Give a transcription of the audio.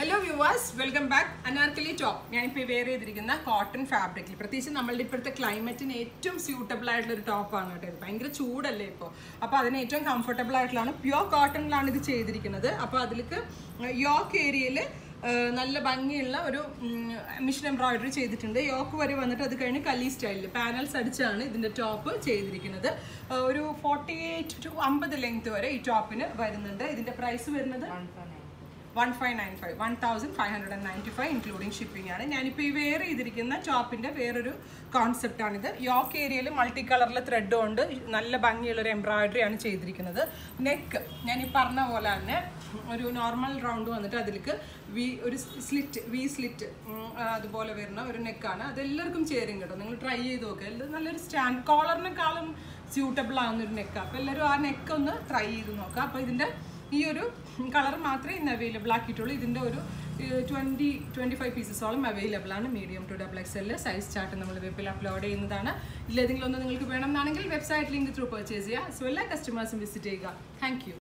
hello viewers welcome back Anarkali top ഞാനിപ്പോൾ wear ചെയ്തിരിക്കുന്ന cotton ഫാബ്രിക്കിൽ പ്രത്യേകിച്ച് നമ്മളുടെ ഇപ്പോഴത്തെ ക്ലൈമറ്റിന് ഏറ്റവും സ്യൂട്ടബിൾ ആയിട്ടുള്ള ഒരു ടോപ്പാണ് കേട്ടോ ഇത് ഭയങ്കര ചൂടല്ലേ ഇപ്പോൾ അപ്പോൾ അതിന് ഏറ്റവും കംഫർട്ടബിൾ ആയിട്ടുള്ളതാണ് പ്യുവർ കോട്ടണിലാണ് ഇത് ചെയ്തിരിക്കുന്നത് അപ്പോൾ അതിലേക്ക് യോക്ക് ഏരിയയിൽ നല്ല ഭംഗിയുള്ള ഒരു മിഷൻ എംബ്രോയിഡറി ചെയ്തിട്ടുണ്ട് യോക്ക് വരെ വന്നിട്ട് അത് കഴിഞ്ഞ് കല്ലി സ്റ്റൈലിൽ പാനൽസ് അടിച്ചാണ് ഇതിൻ്റെ ടോപ്പ് ചെയ്തിരിക്കുന്നത് ആ, ഒരു ഫോർട്ടി എയ്റ്റ് ടു അമ്പത് ലെങ്ത് വരെ ഈ ടോപ്പിന് വരുന്നുണ്ട് ഇതിൻ്റെ പ്രൈസ് വരുന്നത് one five nine five one thousand five hundred and ninety five including shipping ആണ് ഞാനിപ്പോൾ ഈ വെയർ ചെയ്തിരിക്കുന്ന ടോപ്പിൻ്റെ വേറൊരു കോൺസെപ്റ്റാണിത് യോക്ക് ഏരിയയിൽ മൾട്ടി കളറിലെ ത്രെഡ് കൊണ്ട് നല്ല ഭംഗിയുള്ള ഒരു എംബ്രോയിഡറി ആണ് ചെയ്തിരിക്കുന്നത് നെക്ക് ഞാൻ ഈ പറഞ്ഞ പോലെ തന്നെ ഒരു നോർമൽ റൗണ്ട് വന്നിട്ട് അതിലേക്ക് വി ഒരു സ്ലിറ്റ് വി സ്ലിറ്റ് അതുപോലെ വരുന്ന ഒരു നെക്കാണ് അത് എല്ലാവർക്കും ചേരും കേട്ടോ നിങ്ങൾ ട്രൈ ചെയ്ത് നോക്കുക എല്ലാം നല്ലൊരു സ്റ്റാൻഡ് കോളറിനെക്കാളും സ്യൂട്ടബിൾ ആവുന്ന ഒരു നെക്കാണ് അപ്പോൾ എല്ലാവരും ആ നെക്ക് ഒന്ന് ട്രൈ ചെയ്ത് നോക്കുക അപ്പോൾ ഇതിൻ്റെ ഈ ഒരു കളർ മാത്രമേ ഇന്ന് അവൈലബിൾ ആക്കിയിട്ടുള്ളൂ ഇതിൻ്റെ ഒരു ട്വൻറ്റി ട്വൻറ്റി ഫൈവ് പീസസോളം അവൈലബിൾ ആണ് medium to double X L size chart നമ്മൾ വെബിൽ അപ്ലോഡ് ചെയ്യുന്നതാണ് ഇല്ല ഏതെങ്കിലും ഒന്ന് നിങ്ങൾക്ക് വേണമെന്നാണെങ്കിൽ വെബ്സൈറ്റ് ലിങ്ക് ത്രൂ പർച്ചേസ് ചെയ്യുക സോ എല്ലാ കസ്റ്റമേഴ്സും വിസിറ്റ് ചെയ്യുക താങ്ക് യു